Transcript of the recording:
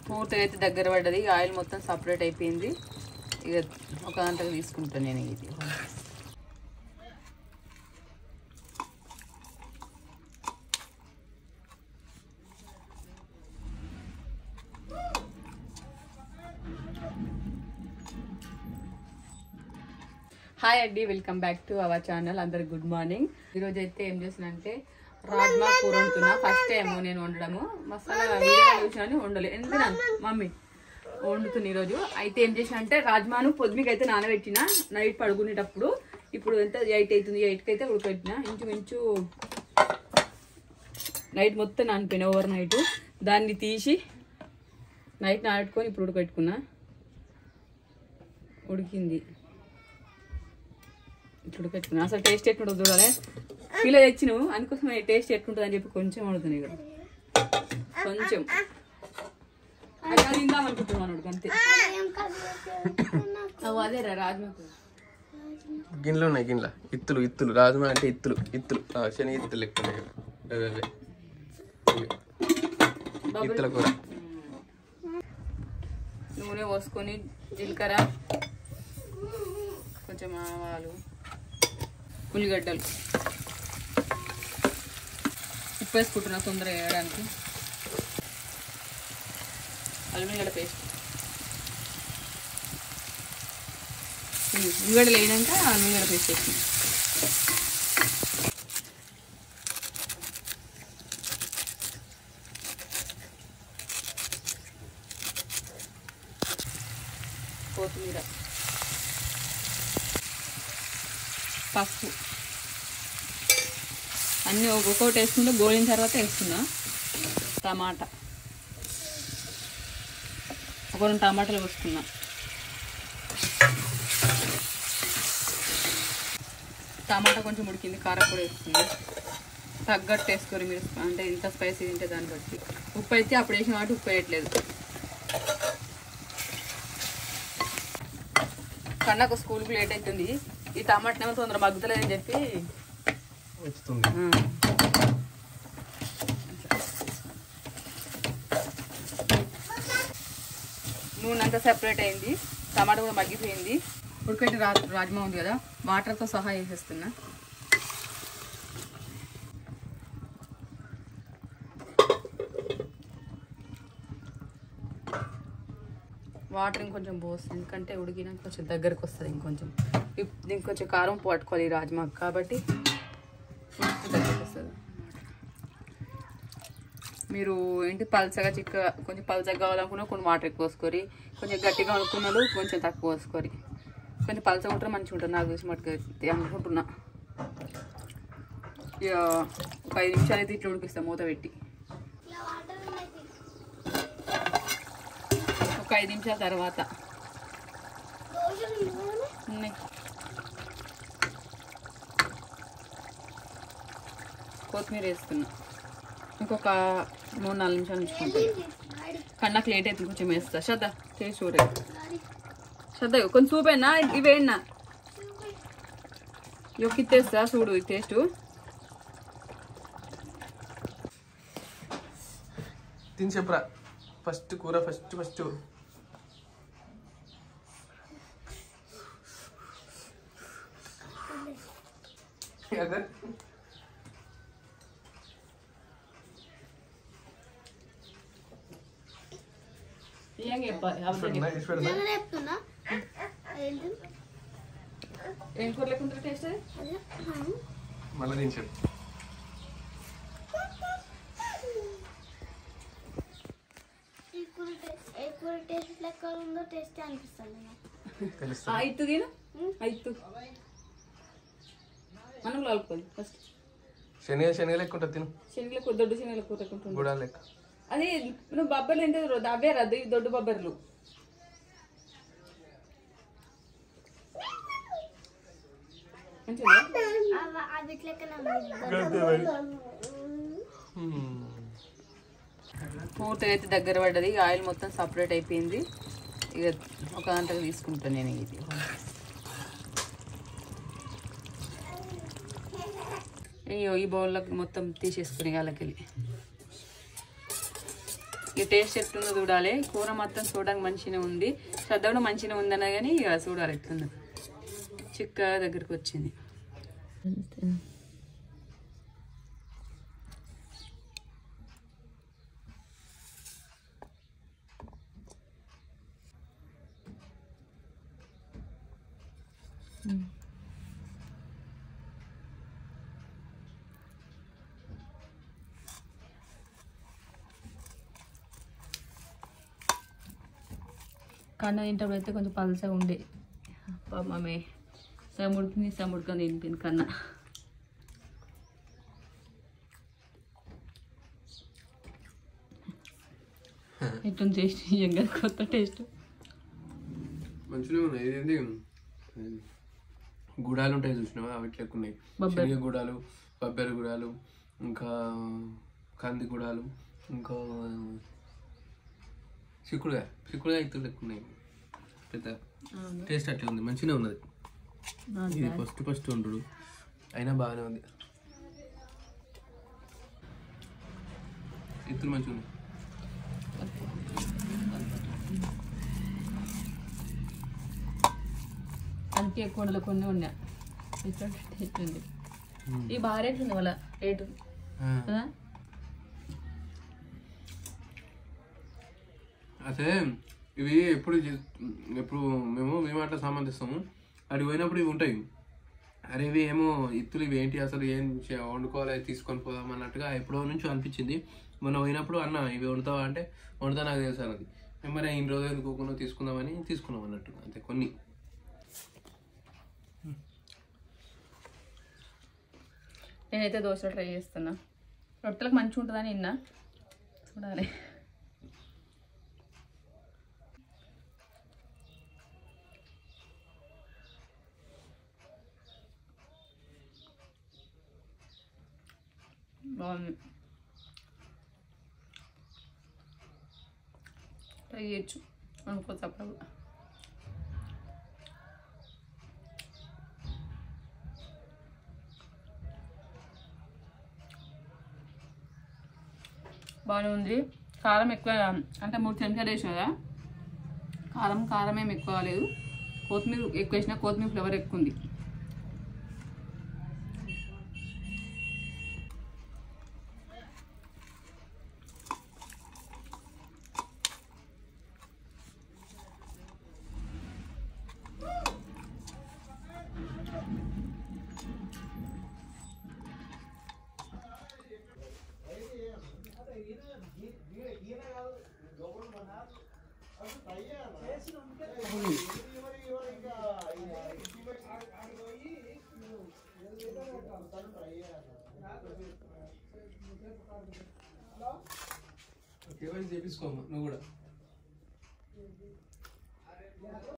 పూర్తిగా అయితే దగ్గర పడ్డది ఆయిల్ మొత్తం సపరేట్ అయిపోయింది ఇక ఒక దాంట్లో తీసుకుంటాను నేను ఇది హాయ్ అండి welcome back to our channel అందరికి గుడ్ మార్నింగ్ ఈరోజు అయితే ఏం చేసినంటే రాజ్మా కూర వండుతున్నా ఫస్ట్ టైం నేను వండడము మసాలా వీడియో చూసినాను వండలే ఎందుకు మమ్మీ వండుతున్నా ఈరోజు అయితే ఏం చేసిన అంటే రాజ్మాను పొద్దుమికి అయితే నానబెట్టిన నైట్ పడుకునేటప్పుడు ఇప్పుడు ఎంత ఎయిట్ అవుతుంది ఎయిట్కి అయితే ఉడకబెట్టిన ఇంచుమించు నైట్ మొత్తం నానిపోయిన ఓవర్ నైట్ దాన్ని తీసి నైట్ నానబెట్టుకొని ఇప్పుడు ఉడకబెట్టుకున్నా ఉడికింది ఇప్పుడు పెట్టుకున్నా అసలు టేస్ట్ ఎట్లుంటుందో చూడాలి కిలో తెచ్చినావు అందుకోసం టేస్ట్ ఎట్లుంటుంది అని చెప్పి కొంచెం వండుతుంది ఇక్కడ కొంచెం అలా తిందాం అనుకుంటున్నాను వాడు అంతే అవు అదే రా రాజ్మా కూర. గిన్నెలు ఉన్నాయి గిన్నెల ఇత్తులు ఇత్తులు రాజమా అంటే ఇత్తులు ఇత్తులు ఆ, శని ఇత్తులు లెక్క ఉన్నాయి కదా. అవే, అవే. ఇవి. ఇత్తుల కూర నూనె పోసుకొని జీలకర్ర కొంచెం ఆవాలు ఉల్లిగడ్డలు ఉప్పు వేసుకుంటున్నా తొందరగా వేయడానికి అల్లిగడ్డ పేస్ట్ ఉల్లిగడ్డలు వేయడాక అల్లిగడ్డ పేస్ట్ వేసింది కొత్తిమీర పసుపు అన్నీ ఒక్కొక్కటి వేసుకుంటే గోలిన తర్వాత వేస్తున్నా టమాటా ఒక రెండు టమాటాలు వేసుకున్నా టమాటా కొంచెం ఉడికింది కారం కూడా వేసుకున్నా తగ్గట్టు వేసుకోరు మీరు అంటే ఎంత స్పైసీ తింటే దాన్ని బట్టి ఉప్పు అయితే అప్పుడు వేసిన కాబట్టి ఉప్పు వేయట్లేదు కన్నకు స్కూల్కి లేట్ అవుతుంది ఈ టమాటానేమో తొందర మగ్గుతలేదని చెప్పి వస్తుంది నూనె అంతా సెపరేట్ అయింది టమాటా కూడా మగ్గిపోయింది ఉడికట్టి రా రాజ్మా ఉంది కదా వాటర్తో సహా వేసేస్తున్నా వాటర్ ఇంకొంచెం పోస్తుంది ఎందుకంటే ఉడికినాక కొంచెం దగ్గరకు వస్తుంది ఇంకొంచెం ఇప్- దీనికి కొంచెం కారం పట్టుకోవాలి ఈ రాజ్మా కాబట్టి ఉడికితే దగ్గరకు వస్తుంది మీరు ఏంటి పల్చగా చిక్క కొంచెం పల్చగా కావాలనుకున్నా కొన్ని వాటర్ ఎక్కువ వేసుకోరి కొంచెం గట్టిగా అనుకున్నాడు కొంచెం తక్కువ వేసుకోరి కొంచెం పల్చగా ఉంటే మంచిగా ఉంటుంది నాకు చూసి మటుకు అయితే అనుకుంటున్నా ఇక ఒక ఐదు నిమిషాలు అయితే ఇట్లా ఉడికిస్తాం మూత పెట్టి ఒక ఐదు నిమిషాల తర్వాత ఉన్నాయి కొత్తిమీర వేస్తున్నా ఇంకొక మూడు నాలుగు నిమిషాలు ఉంచుకుంటాను కన్నాకు లేట్ అవుతుంది కొంచెం వేస్తా శ్రద్ధ టేస్ట్ చూడదు శ్రద్ధ కొంచెం చూపేనా ఇవేనా యొక్కిత్తేస్తా చూడు ఈ టేస్ట్ తిని చెప్పురా ఫస్ట్ కూర ఫస్ట్ ఫస్ట్ అగర్ పెడతా, ఇటు పెడతా. ఏం కూర లేకుండా టేస్ట్ అది మళ్ళీ తిని చెప్పు ఎక్కువ టేస్ట్ లెక్క ఉందో టేస్ట్ అనిపిస్తుంది నాకు. తెలుస్తుంది ఐతు తిను ఐతు మనం కలుపుకోవాలి ఫస్ట్ శనగ శనగ లెక్క ఉంటుంది తిను శనగల కూర దొడ్డు శనగల కూర లేకుంటుంది గుడా లెక్క అది నువ్వు బొబ్బర్లు ఏంటో అవే రద్దు ఈ దొడ్డు బొబ్బర్లు మంచిగా అవ- అవి లెక్కనే ఉంది. హ్మ్. పూర్తిగా అయితే దగ్గర పడ్డది ఆయిల్ మొత్తం సపరేట్ అయిపోయింది ఇక ఒక దాంట్లో తీసుకుంటాను నేను ఇది అయ్యో ఈ బౌల్లోకి మొత్తం తీసేసుకుని వాళ్ళకెళ్ళి ఇక టేస్ట్ ఎట్లుందో చూడాలి కూర మొత్తం చూడడానికి మంచిగా ఉంది శ్రద్ధ కూడా మంచిగా ఉందన్న కానీ ఇక చూడాలి ఎట్లుందో చిక్క దగ్గరికి వచ్చింది కన్న తింటప్పుడు అయితే కొంచెం పలసగా ఉండే మమ్మీ సముడికి సముడుకొని తినిపింది కన్నా ఎట్లా టేస్ట్ నిజంగా కొత్త టేస్ట్ మంచిగా ఉన్నాయి ఇదేంటి గుడాలు ఉంటాయి చూసినావా అవి ఇట్లా ఎక్కువ ఉన్నాయి బొబ్బెర. శనగ గుడాలు బొబ్బెర గుడాలు ఇంకా కంది గుడాలు ఇంకా చిక్కుడుగా చిక్కుడుగా ఇత్తులు ఎక్కువ ఉన్నాయి పెద్ద టేస్ట్ అట్లా ఉంది మంచిగా ఉన్నది ఇది ఫస్ట్ ఫస్ట్ ఉండు అయినా బాగానే ఉంది ఇత్తులు మంచిగా ఉన్నాయి అందుకే ఎక్కువ వండలు కొన్ని ఉన్నాయి ఇక్కడ టేస్ట్ ఉంది ఈ బాగా రేట్ ఉంది వాళ్ళ రేటు ఆ. కదా అయితే ఇవి ఎప్పుడు చే- ఎప్పుడు మేము మేము అట్లా సామాన్ తెస్తాము అడిగి పోయినప్పుడు ఇవి ఉంటాయి అరే ఇవి ఏమో ఇత్తులు ఇవి ఏంటి అసలు ఏం చే- వండుకోవాలి తీసుకొని పోదాం అన్నట్టుగా ఎప్పుడో నుంచి అనిపించింది మొన్న పోయినప్పుడు అన్న ఇవి వండుతావా అంటే వండుతా నాకు తెలుసు అన్నది మేము మరి ఇన్ని రోజులు అనుకోకుండా తీసుకుందామని తీసుకున్నాం అన్నట్టు అంతే కొన్ని నేనైతే దోశ ట్రై చేస్తున్నా రొట్టెలకు మంచిగా ఉంటుందని నిన్న చూడాలి బాగుంది ట్రై చేయొచ్చు అనుకోవచ్చు అప్పుడు బాగానే ఉంది కారం ఎక్కువ అంటే మూడు చెంచాలు వేసి కదా కారం కారం ఏమి ఎక్కువ లేదు కొత్తిమీర ఎక్కువ వేసిన కొత్తిమీర ఫ్లేవర్ ఎక్కువ ఉంది చేపించుకోమ్మా నువ్వు కూడా